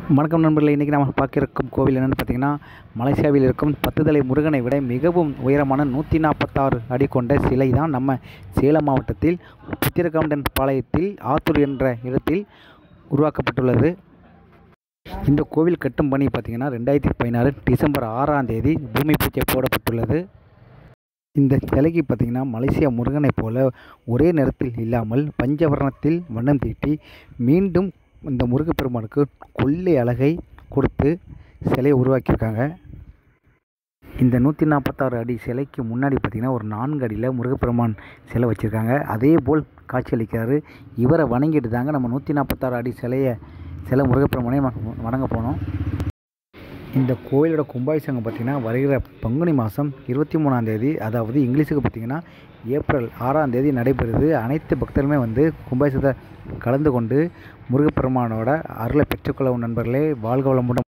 வணக்கம் நண்பர்களே இன்றைக்கி நம்ம பார்க்க இருக்கும் கோவில் என்னென்னு பார்த்தீங்கன்னா மலேசியாவில் இருக்கும் பத்து தலை முருகனை விட மிகவும் உயரமான நூற்றி நாற்பத்தாறு அடி கொண்ட சிலை தான் நம்ம சேலம் மாவட்டத்தில் புத்திரகவுண்டன் பாளையத்தில் ஆத்தூர் என்ற இடத்தில் உருவாக்கப்பட்டுள்ளது இந்த கோவில் கட்டும் பணி பார்த்திங்கன்னா ரெண்டாயிரத்தி பதினாறு டிசம்பர் ஆறாம் தேதி பூமி பூஜை போடப்பட்டுள்ளது இந்த சிலைக்கு பார்த்திங்கன்னா மலேசியா முருகனைப் போல ஒரே நிறத்தில் இல்லாமல் பஞ்சவர்ணத்தில் வண்ணம் தீட்டி மீண்டும் இந்த முருகப்பெருமானுக்கு கொள்ளை அழகை கொடுத்து சிலையை உருவாக்கியிருக்காங்க இந்த நூற்றி நாற்பத்தாறு அடி சிலைக்கு முன்னாடி பார்த்திங்கன்னா ஒரு நான்கு அடியில் முருகப்பெருமான் சிலை வச்சுருக்காங்க அதே போல் காட்சியளிக்கிறாரு இவரை வணங்கிட்டு தாங்க நம்ம நூற்றி நாற்பத்தாறு அடி சிலையை சிலை முருகப்பெருமானை வ- வணங்க போனோம் இந்த கோயிலோட கும்பாபிஷேகம் பார்த்திங்கன்னா வருகிற பங்குனி மாதம் இருபத்தி மூணாம் தேதி அதாவது இங்கிலீஷுக்கு பார்த்திங்கன்னா ஏப்ரல் ஆறாம் தேதி நடைபெறுது அனைத்து பக்தருமே வந்து கும்பாபிஷேகத்தை கலந்து கொண்டு முருகப்பெருமானோட அருளை பெற்றுக்கொள்ள நண்பர்களே வாழ்க வளமுடன்